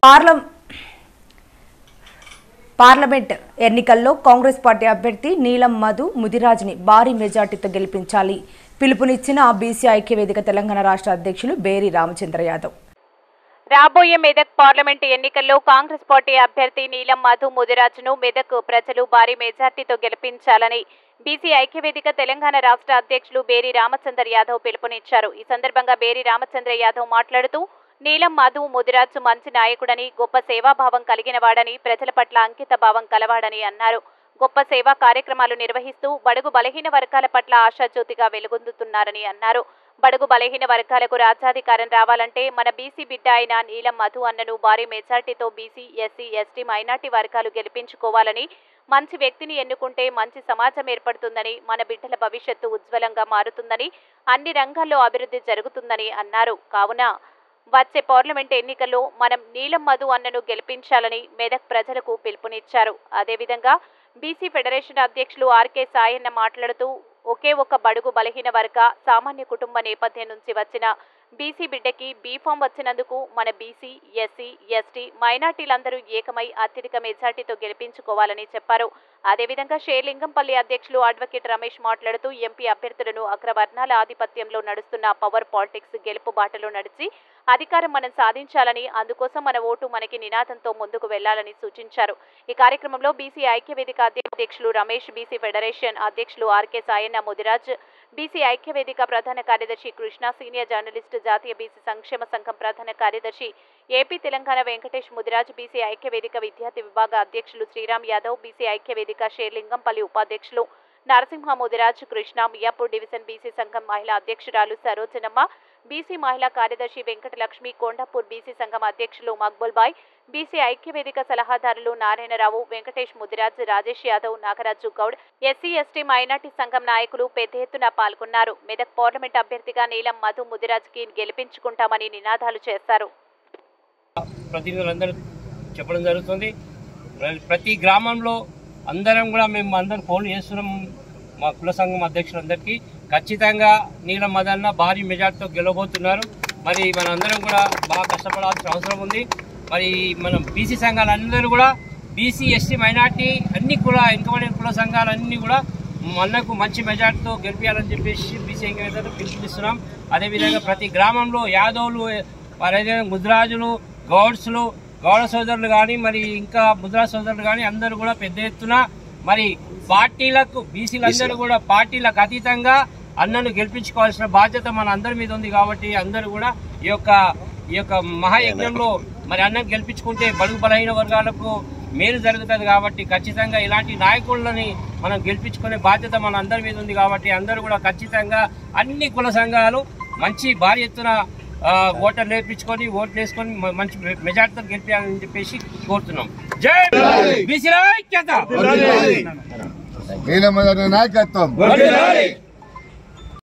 పార్లం parliament ఎన్నికల్లో Congress party అభ్యర్థి నీలం మధు ముదిరాజ్ని భారీ మెజార్టీతో గెలిపించాలి పిలుపునిచ్చిన బీసీ ఐక్యవేదిక తెలంగాణ రాష్ట్ర అధ్యక్షులు బేరి రామచంద్ర యాదవ్ రాబోయే మెదక్ పార్లమెంటు ఎన్నికల్లో కాంగ్రెస్ పార్టీ అభ్యర్థి నీలం మధు ముదిరాజును మెదక్ ప్రజలు భారీ మెజార్టీతో గెలిపించాలని బీసీ ఐక్యవేదిక తెలంగాణ రాష్ట్ర అధ్యక్షులు బేరి రామచంద్ర యాదవ్ పిలుపునిచ్చారు ఈ సందర్భంగా బేరి రామచంద్ర యాదవ్ మాట్లాడుతూ నీలం మధు ముదిరాజు మంచి నాయకుడని గొప్ప సేవాభావం కలిగిన వాడని ప్రజల పట్ల అంకిత భావం కలవాడని అన్నారు గొప్ప సేవా కార్యక్రమాలు నిర్వహిస్తూ బడుగు బలహీన వర్గాల పట్ల ఆశాజ్యోతిగా వెలుగొందుతున్నారని అన్నారు బడుగు బలహీన వర్గాలకు రాజ్యాధికారం రావాలంటే మన బీసీ బిడ్డ అయిన నీలం మధు అన్నను భారీ మెజార్టీతో బీసీ ఎస్సీ ఎస్టీ మైనార్టీ వర్గాలు గెలిపించుకోవాలని మంచి వ్యక్తిని ఎన్నుకుంటే మంచి సమాజం ఏర్పడుతుందని మన బిడ్డల భవిష్యత్తు ఉజ్వలంగా మారుతుందని అన్ని రంగాల్లో అభివృద్ధి జరుగుతుందని అన్నారు కావున వచ్చే పార్లమెంట్ ఎన్నికల్లో మనం నీలం మధు అన్నను గెలిపించాలని మెదక్ ప్రజలకు పిలుపునిచ్చారు అదేవిధంగా బీసీ ఫెడరేషన్ అధ్యక్షులు ఆర్కే సాయన్న మాట్లాడుతూ ఒకే ఒక బడుగు బలహీన వర్గ సామాన్య కుటుంబ నేపథ్యం నుంచి వచ్చిన బీసీ బిడ్డకి బీఫామ్ వచ్చినందుకు మన బీసీ ఎస్సీ ఎస్టీ మైనార్టీలందరూ ఏకమై అత్యధిక మెజార్టీతో గెలిపించుకోవాలని చెప్పారు అదేవిధంగా షేర్లింగంపల్లి అధ్యక్షులు అడ్వకేట్ రమేష్ మాట్లాడుతూ ఎంపీ అభ్యర్థులను అగ్రవర్ణాల ఆధిపత్యంలో నడుస్తున్న పవర్ పాలిటిక్స్ గెలుపు బాటలో నడిచి అధికారం మనం సాధించాలని అందుకోసం మన ఓటు మనకి నినాదంతో ముందుకు వెళ్లాలని సూచించారు ఈ కార్యక్రమంలో బీసీ ఐక్యవేదిక అధ్యక్షులు రమేష్ బీసీ ఫెడరేషన్ అధ్యక్షులు ఆర్కే సాయన్న ముదిరాజ్ బీసీ ఐక్యవేదిక ప్రధాన కార్యదర్శి కృష్ణ సీనియర్ జర్నలిస్టు జాతీయ బీసీ సంక్షేమ సంఘం ప్రధాన కార్యదర్శి ఏపీ తెలంగాణ వెంకటేష్ ముదిరాజ్ బీసీ ఐక్యవేదిక విద్యార్థి విభాగ అధ్యక్షులు శ్రీరామ్ యాదవ్ బీసీ ఐక్యవేదిక షేర్లింగంపల్లి ఉపాధ్యక్షులు నరసింహ ముదిరాజ్ కృష్ణ మియాపూర్ డివిజన్ బీసీ సంఘం మహిళా అధ్యక్షురాలు సరోజనమ్మ బీసీ మహిళా కార్యదర్శి వెంకటలక్ష్మి కొండాపూర్ బీసీ సంఘం అధ్యక్షులు మక్బుల్ బాయ్ బీసీ ఐక్యవేదిక సలహాదారులు Narayanarao Venkatesh Mudiraj Rajesh Yadav Nagaraju Goud SC ST minority సంఘం నాయకులు పెద్ద ఎత్తున పాల్గొన్నారు మెదక్ పార్లమెంట్ అభ్యర్థిగా నీలం మధు ముదిరాజ్కి గెలిపించుకుంటామని నినాదాలు చేశారు ప్రతినిధులందరూ చెప్పడం జరుగుతుంది ప్ర- ప్రతి గ్రామంలో అందరం కూడా మేము అందరం ఫోన్ చేస్తున్నాం మా కుల సంఘం అధ్యక్షులందరికీ ఖచ్చితంగా నీలం మదన్న భారీ మెజార్టీతో గెలవబోతున్నారు మరి మనందరం కూడా బాగా కష్టపడాల్సిన అవసరం ఉంది మరి మనం బీసీ సంఘాలందరూ కూడా బీసీ ఎస్టీ మైనార్టీ అన్ని కుల వెనుకబడిన కుల సంఘాలన్నీ కూడా మనకు మంచి మెజార్టీతో గెలిపించాలని చెప్పేసి బీసీ ఐక్యవేత్తలు పిలుపునిస్తున్నాం అదేవిధంగా ప్రతి గ్రామంలో యాదవులు మరి అదేవిధంగా ముద్రాజులు గౌడ్స్లు గౌడ సోదరులు కానీ మరి ఇంకా ముద్రా సోదరులు కానీ అందరూ కూడా పెద్ద ఎత్తున మరి పార్టీలకు బీసీలందరూ కూడా పార్టీలకు అతీతంగా అన్నను గెలిపించుకోవాల్సిన బాధ్యత మన అందరి మీద ఉంది కాబట్టి అందరూ కూడా ఈ యొక్క ఈ యొక్క మహాయజ్ఞంలో మరి అన్నం గెలిపించుకుంటే బడుగు బలహీన వర్గాలకు మేలు జరుగుతుంది కాబట్టి ఖచ్చితంగా ఇలాంటి నాయకులని మనం గెలిపించుకునే బాధ్యత మన అందరి మీద ఉంది కాబట్టి అందరూ కూడా ఖచ్చితంగా అన్ని కుల సంఘాలు మంచి భారీ ఎత్తున ఆ, ఓటర్లు వేయించుకొని ఓట్లు వేసుకొని మ- మంచి మె- మెజార్టీతో గెలిపించాలని చెప్పేసి కోరుతున్నాం జై బీసీల ఐక్యత నీలమదన నాయకత్వం